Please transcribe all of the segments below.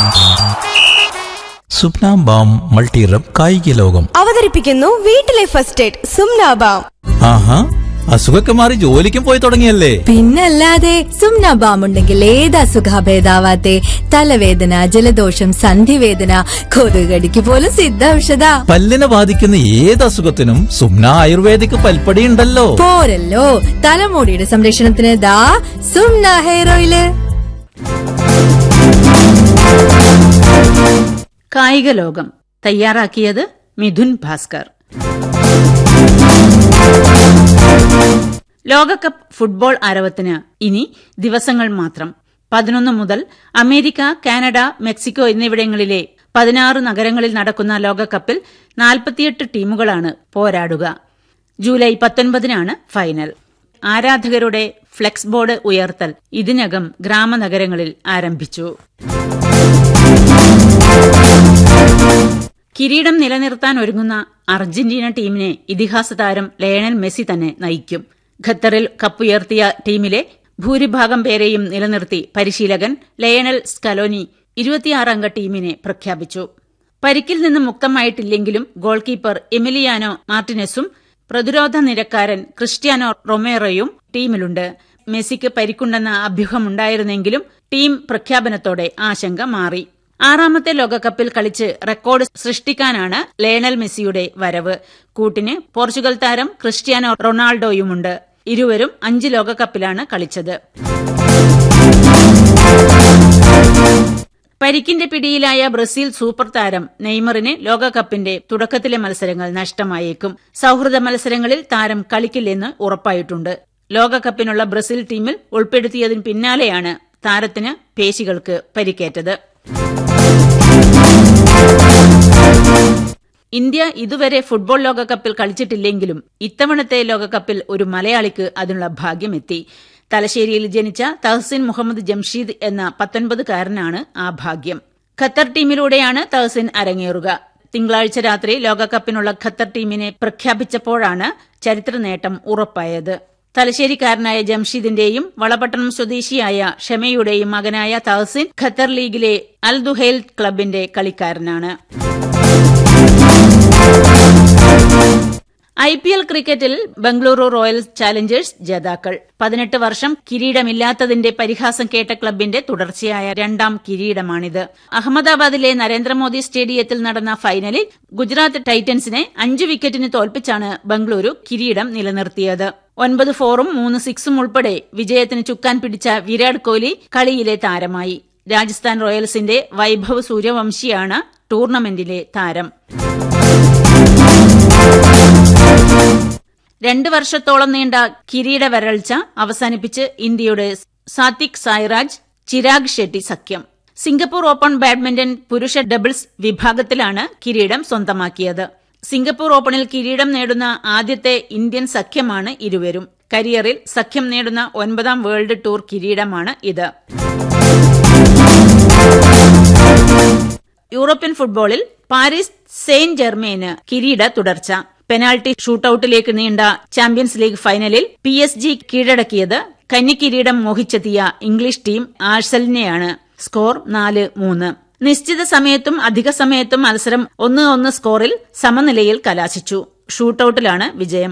സുപ്നാംബാം multi റബ് കായിക ലോകം അവതരിപ്പിക്കുന്നു വീട്ടിലെ ഫസ്റ്റ് എയ്ഡ് സുംനാബാം ആഹാ അസുഖമൊക്കെ മാറി ജോലിക്കും പോയി തുടങ്ങിയല്ലേ പിന്നല്ലാതെ സുംനബാം ഉണ്ടെങ്കിൽ ഏത് അസുഖഭേദാവാത്തെ തലവേദന ജലദോഷം സന്ധിവേദന കൊതുകടിക്ക് പോലും സിദ്ധ ഔഷധ പല്ലിനെ ബാധിക്കുന്ന ഏത് അസുഖത്തിനും സുപ്ന ആയുർവേദിക് പൽപ്പടി ഉണ്ടല്ലോ പോരല്ലോ തലമുടിയുടെ സംരക്ഷണത്തിന് ദാ സുംന ഹെയർ ഓയില് കായിക ലോകം തയ്യാറാക്കിയത് മിഥുൻ ഭാസ്കർ ലോകകപ്പ് ഫുട്ബോൾ ആരവത്തിന് ഇനി ദിവസങ്ങൾ മാത്രം പതിനൊന്ന് മുതൽ അമേരിക്ക കാനഡ മെക്സിക്കോ എന്നിവിടങ്ങളിലെ പതിനാറ് നഗരങ്ങളിൽ നടക്കുന്ന ലോകകപ്പിൽ നാൽപ്പത്തിയെട്ട് ടീമുകളാണ് പോരാടുക ജൂലൈ പത്തൊൻപതിനാണ് ഫൈനൽ ആരാധകരുടെ ഫ്ലെക്സ് ബോർഡ് ഉയർത്തൽ ഇതിനകം ഗ്രാമനഗരങ്ങളിൽ ആരംഭിച്ചു കിരീടം നിലനിർത്താൻ ഒരുങ്ങുന്ന അർജന്റീന ടീമിനെ ഇതിഹാസ താരം ലയണൽ മെസ്സി തന്നെ നയിക്കും ഖത്തറിൽ കപ്പുയർത്തിയ ടീമിലെ ഭൂരിഭാഗം പേരെയും നിലനിർത്തി പരിശീലകൻ ലയണൽ സ്കലോനി ഇരുപത്തിയാറംഗ ടീമിനെ പ്രഖ്യാപിച്ചു പരിക്കിൽ നിന്ന് മുക്തമായിട്ടില്ലെങ്കിലും ഗോൾ കീപ്പർ എമിലിയാനോ മാർട്ടിനെസും പ്രതിരോധ നിരക്കാരൻ ക്രിസ്ത്യാനോ റൊമേറോയും ടീമിലുണ്ട് മെസ്സിക്ക് പരിക്കുണ്ടെന്ന അഭ്യൂഹമുണ്ടായിരുന്നെങ്കിലും ടീം പ്രഖ്യാപനത്തോടെ ആശങ്ക മാറി ആറാമത്തെ ലോകകപ്പിൽ കളിച്ച് റെക്കോർഡ് സൃഷ്ടിക്കാനാണ് ലയണൽ മെസ്സിയുടെ വരവ് കൂട്ടിന് പോർച്ചുഗൽ താരം ക്രിസ്ത്യാനോ റൊണാൾഡോയുമുണ്ട് ഇരുവരും അഞ്ച് ലോകകപ്പിലാണ് കളിച്ചത് പരിക്കിന്റെ പിടിയിലായ ബ്രസീൽ സൂപ്പർ താരം നെയ്മറിന് ലോകകപ്പിന്റെ തുടക്കത്തിലെ മത്സരങ്ങൾ നഷ്ടമായേക്കും സൌഹൃദ മത്സരങ്ങളിൽ താരം കളിക്കില്ലെന്ന് ഉറപ്പായിട്ടുണ്ട് ലോകകപ്പിനുള്ള ബ്രസീൽ ടീമിൽ ഉൾപ്പെടുത്തിയതിന് പിന്നാലെയാണ് താരത്തിന് പേശികൾക്ക് പരിക്കേറ്റത് ഇന്ത്യ ഇതുവരെ ഫുട്ബോൾ ലോകകപ്പിൽ കളിച്ചിട്ടില്ലെങ്കിലും ഇത്തവണത്തെ ലോകകപ്പിൽ ഒരു മലയാളിക്ക് അതിനുള്ള ഭാഗ്യമെത്തി തലശ്ശേരിയിൽ ജനിച്ച തഹസിൻ മുഹമ്മദ് ജംഷീദ് എന്ന പത്തൊൻപതുകാരനാണ് ആ ഭാഗ്യം ഖത്തർ ടീമിലൂടെയാണ് തഹസിൻ അരങ്ങേറുക തിങ്കളാഴ്ച രാത്രി ലോകകപ്പിനുള്ള ഖത്തർ ടീമിനെ പ്രഖ്യാപിച്ചപ്പോഴാണ് ചരിത്ര നേട്ടം ഉറപ്പായത് തലശ്ശേരിക്കാരനായ ജംഷീദിന്റെയും വളപട്ടണം സ്വദേശിയായ ഷമയുടെയും മകനായ തഹസിൻ ഖത്തർ ലീഗിലെ അൽ ദുഹൈൽ ക്ലബിന്റെ കളിക്കാരനാണ് ഐ പി എൽ ക്രിക്കറ്റിൽ ബംഗളൂരു റോയൽ ചാലഞ്ചേഴ്സ് ജേതാക്കൾ പതിനെട്ട് വർഷം കിരീടമില്ലാത്തതിന്റെ പരിഹാസം കേട്ട ക്ലബിന്റെ തുടർച്ചയായ രണ്ടാം കിരീടമാണിത് അഹമ്മദാബാദിലെ നരേന്ദ്രമോദി സ്റ്റേഡിയത്തിൽ നടന്ന ഫൈനലിൽ ഗുജറാത്ത് ടൈറ്റൻസിനെ അഞ്ച് വിക്കറ്റിന് തോൽപ്പിച്ചാണ് ബംഗളൂരു കിരീടം നിലനിർത്തിയത് ഒൻപത് ഫോറും മൂന്ന് സിക്സും ഉൾപ്പെടെ വിജയത്തിന് ചുക്കാൻ പിടിച്ച വിരാട് കോഹ്ലി കളിയിലെ താരമായി രാജസ്ഥാൻ റോയൽസിന്റെ വൈഭവ് സൂര്യവംശിയാണ് ടൂർണമെന്റിലെ താരം രണ്ട് വർഷത്തോളം നീണ്ട കിരീട വരൾച്ച അവസാനിപ്പിച്ച് ഇന്ത്യയുടെ സാത്വിക് സായ്രാജ് ചിരാഗ് ഷെട്ടി സഖ്യം സിംഗപ്പൂർ ഓപ്പൺ ബാഡ്മിന്റൺ പുരുഷ ഡബിൾസ് വിഭാഗത്തിലാണ് കിരീടം സ്വന്തമാക്കിയത് സിംഗപ്പൂർ ഓപ്പണിൽ കിരീടം നേടുന്ന ആദ്യത്തെ ഇന്ത്യൻ സഖ്യമാണ് ഇരുവരും കരിയറിൽ സഖ്യം നേടുന്ന ഒൻപതാം വേൾഡ് ടൂർ കിരീടമാണ് ഇത് യൂറോപ്യൻ ഫുട്ബോളിൽ പാരീസ് സെയിന്റ് ജെർമെയിന് കിരീട തുടർച്ച പെനാൽറ്റി ഷൂട്ടൌട്ടിലേക്ക് നീണ്ട ചാമ്പ്യൻസ് ലീഗ് ഫൈനലിൽ പി എസ് ജി കീഴടക്കിയത് കന്നിക്കിരീടം മോഹിച്ചെത്തിയ ഇംഗ്ലീഷ് ടീം ആഴ്സലിനെയാണ് സ്കോർ നാല് മൂന്ന് നിശ്ചിത സമയത്തും അധിക സമയത്തും മത്സരം ഒന്ന് ഒന്ന് സ്കോറിൽ സമനിലയിൽ കലാശിച്ചു ഷൂട്ടൌട്ടിലാണ് വിജയം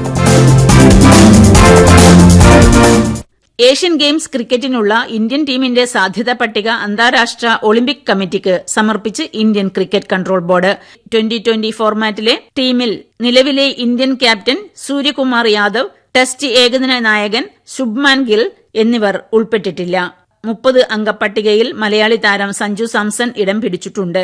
ഏഷ്യൻ ഗെയിംസ് ക്രിക്കറ്റിനുള്ള ഇന്ത്യൻ ടീമിന്റെ സാധ്യതാ പട്ടിക അന്താരാഷ്ട്ര ഒളിമ്പിക് കമ്മിറ്റിക്ക് സമർപ്പിച്ച് Indian cricket control board twenty twenty ഫോർമാറ്റിലെ ടീമിൽ നിലവിലെ Indian captain Suryakumar Yadav test ഏകദിന നായകൻ ശുഭ്മാൻ ഗിൽ എന്നിവർ ഉൾപ്പെട്ടിട്ടില്ല മുപ്പത് അംഗ പട്ടികയിൽ മലയാളി താരം സഞ്ജു സാംസൺ ഇടം പിടിച്ചിട്ടുണ്ട്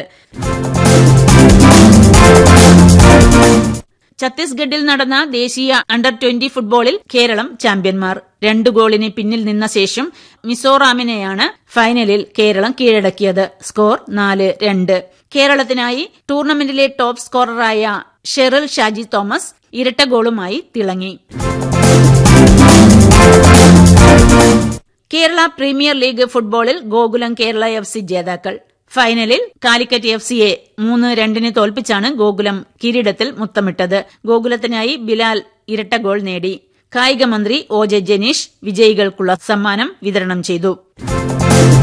ഛത്തീസ്ഗഡിൽ നടന്ന ദേശീയ അണ്ടർ ട്വന്റി ഫുട്ബോളിൽ കേരളം ചാമ്പ്യന്മാർ രണ്ടു ഗോളിന് പിന്നിൽ നിന്ന ശേഷം മിസോറാമിനെയാണ് ഫൈനലിൽ കേരളം കീഴടക്കിയത് സ്കോർ നാല് രണ്ട് കേരളത്തിനായി ടൂർണമെന്റിലെ ടോപ്പ് സ്കോററായ ഷെറിൽ ഷാജി തോമസ് ഇരട്ട ഗോളുമായി തിളങ്ങി കേരള പ്രീമിയർ ലീഗ് ഫുട്ബോളിൽ ഗോകുലം കേരള എഫ് സി ജേതാക്കൾ ഫൈനലിൽ കാലിക്കറ്റ് എഫ് സിയെ മൂന്ന് രണ്ടിന് തോൽപ്പിച്ചാണ് ഗോകുലം കിരീടത്തിൽ മുത്തമിട്ടത് ഗോകുലത്തിനായി ബിലാൽ ഇരട്ട ഗോൾ നേടി കായിക മന്ത്രി ഒ ജെ ജനീഷ് വിജയികൾക്കുള്ള സമ്മാനം വിതരണം ചെയ്തു